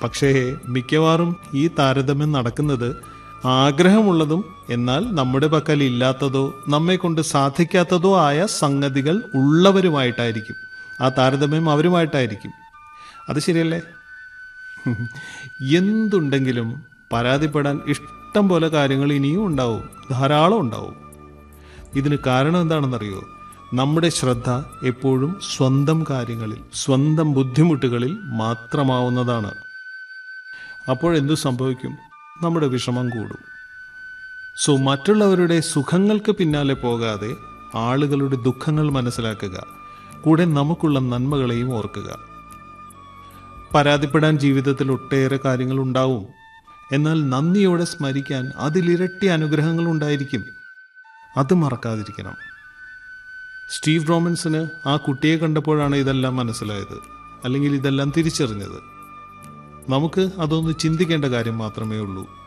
പക്ഷേ മിക്കവാറും ഈ താരതമ്യം നടക്കുന്നത് ആഗ്രഹമുള്ളതും എന്നാൽ നമ്മുടെ പക്കൽ ഇല്ലാത്തതോ നമ്മെ കൊണ്ട് സാധിക്കാത്തതോ ആയ സംഗതികൾ ഉള്ളവരുമായിട്ടായിരിക്കും ആ താരതമ്യം അവരുമായിട്ടായിരിക്കും അത് ശരിയല്ലേ എന്തുണ്ടെങ്കിലും പരാതിപ്പെടാൻ ഇഷ്ടം പോലെ കാര്യങ്ങൾ ഇനിയും ഉണ്ടാവും ധാരാളം ഉണ്ടാവും ഇതിന് കാരണം എന്താണെന്നറിയോ നമ്മുടെ ശ്രദ്ധ എപ്പോഴും സ്വന്തം കാര്യങ്ങളിൽ സ്വന്തം ബുദ്ധിമുട്ടുകളിൽ മാത്രമാവുന്നതാണ് അപ്പോഴെന്തു സംഭവിക്കും നമ്മുടെ വിഷമം കൂടും സോ മറ്റുള്ളവരുടെ സുഖങ്ങൾക്ക് പിന്നാലെ പോകാതെ ആളുകളുടെ ദുഃഖങ്ങൾ മനസ്സിലാക്കുക കൂടെ നമുക്കുള്ള നന്മകളെയും ഓർക്കുക പരാതിപ്പെടാൻ ജീവിതത്തിൽ ഒട്ടേറെ കാര്യങ്ങൾ ഉണ്ടാവും എന്നാൽ നന്ദിയോടെ സ്മരിക്കാൻ അതിലിരട്ടി അനുഗ്രഹങ്ങൾ ഉണ്ടായിരിക്കും അത് മറക്കാതിരിക്കണം സ്റ്റീവ് റോമൻസിന് ആ കുട്ടിയെ കണ്ടപ്പോഴാണ് ഇതെല്ലാം മനസ്സിലായത് അല്ലെങ്കിൽ ഇതെല്ലാം തിരിച്ചറിഞ്ഞത് നമുക്ക് അതൊന്ന് ചിന്തിക്കേണ്ട കാര്യം മാത്രമേ ഉള്ളൂ